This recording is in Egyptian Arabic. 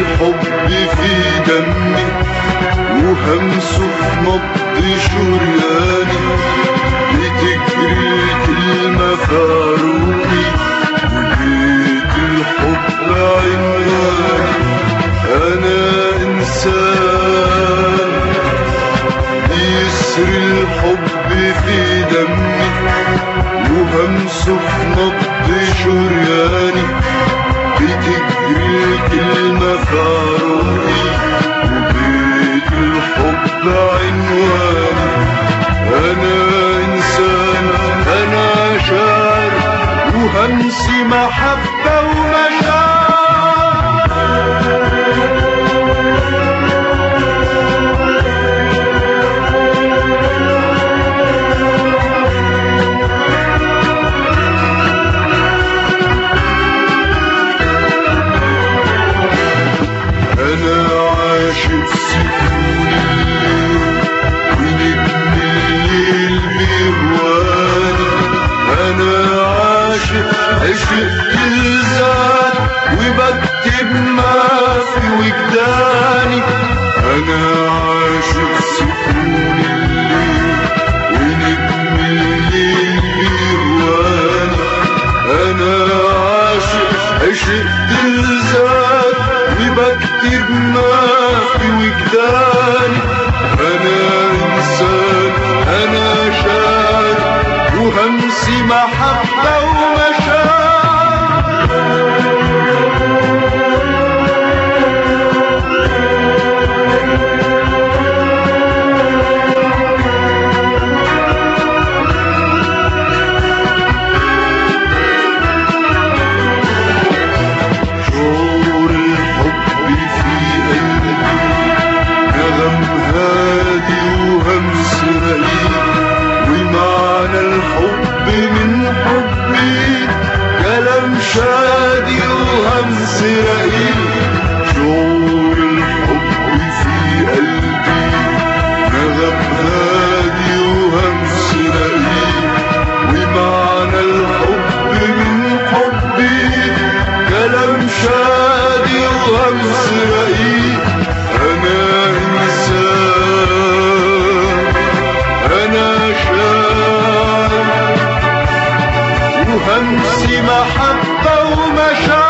الحب في دمي وهمسه في نبض شرياني بتجري الكلمة في عروقي ولقيت الحب عنواني أنا إنسان يسري الحب في دمي وهمسه في نبض شرياني بتجري الكلمة في عروقي وبيت الحب عنواني أنا إنسان أنا شاعر وهمسي محبة ومشاعر أنا عاشق سكون الليل ونجم الليل بهواني أنا عاشق عشق الذات وبكتب ما في وجداني أنا عاشق سكون الليل ونجم الليل بهواني أنا عاشق عشق الذات وبكتب ما في وجداني أنا إنسان أنا شاعر وهمسي محبة ومشاعر شعور الحب في قلبي نغم هادي وهمس رقيق ومعنى الحب من حبي كلام شادي وهمس رقيق شعور الحب في قلبي نغم هادي وهمس رقيق ومعنى الحب من حبي كلام شادي وهمس رقيق أنا إنسان أنا شاعر وهمسي محبة ومشاعر